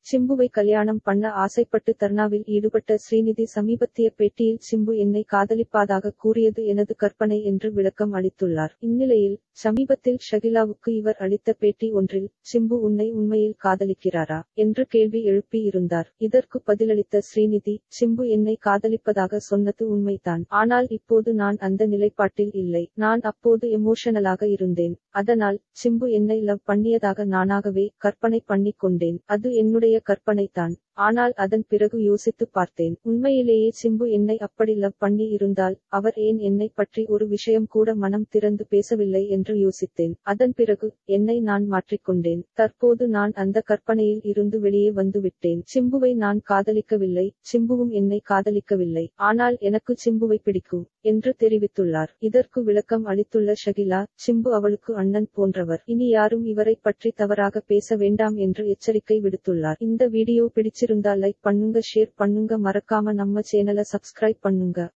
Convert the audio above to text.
சிம்புவை கல்யாணம் பண்ண ஆசைப்பட்டு தர்ணாவில் ஈடுபட்ட ஸ்ரீநிதி சமீபத்திய பேட்டியில் சிம்பு என்னை காதலிப்பாதாக கூறியது எனது கற்பனை என்று விளக்கம் அளித்துள்ளார் இந்நிலையில் சமீபத்தில் ஷகிலாவுக்கு இவர் அளித்த பேட்டி ஒன்றில் சிம்பு உன்னை உண்மையில் காதலிக்கிறாரா என்று கேள்வி எழுப்பி இருந்தார் இதற்கு பதிலளித்த ஸ்ரீநிதி சிம்பு என்னை காதலிப்பதாக சொன்னது உண்மைதான் ஆனால் இப்போது நான் அந்த நிலைப்பாட்டில் இல்லை நான் அப்போது எமோஷனலாக இருந்தேன் அதனால் சிம்பு என்னை லவ் பண்ணியதாக நானாகவே கற்பனை பண்ணிக் கொண்டேன் அது என்னுடைய கற்பனைதான் ஆனால் அதன் பிறகு யோசித்து பார்த்தேன் உண்மையிலேயே சிம்பு என்னை அப்படி லவ் பண்ணி இருந்தால் அவர் ஏன் என்னை பற்றி ஒரு விஷயம் கூட மனம் திறந்து பேசவில்லை என்று யோசித்தேன் அதன் பிறகு என்னை நான் மாற்றிக்கொண்டேன் தற்போது நான் அந்த கற்பனையில் இருந்து வெளியே வந்து விட்டேன் சிம்புவை நான் காதலிக்கவில்லை சிம்புவும் என்னை காதலிக்கவில்லை ஆனால் எனக்கு சிம்புவை பிடிக்கும் என்று தெரிவித்துள்ளார் இதற்கு விளக்கம் அளித்துள்ள ஷகிலா சிம்பு அவளுக்கு அண்ணன் போன்றவர் இனி யாரும் இவரை பற்றி தவறாக பேச வேண்டாம் என்று எச்சரிக்கை விடுத்துள்ளார் இந்த வீடியோ பிடிச்சிருந்தா லைக் பண்ணுங்க ஷேர் பண்ணுங்க மறக்காம நம்ம சேனலை சப்ஸ்கிரைப் பண்ணுங்க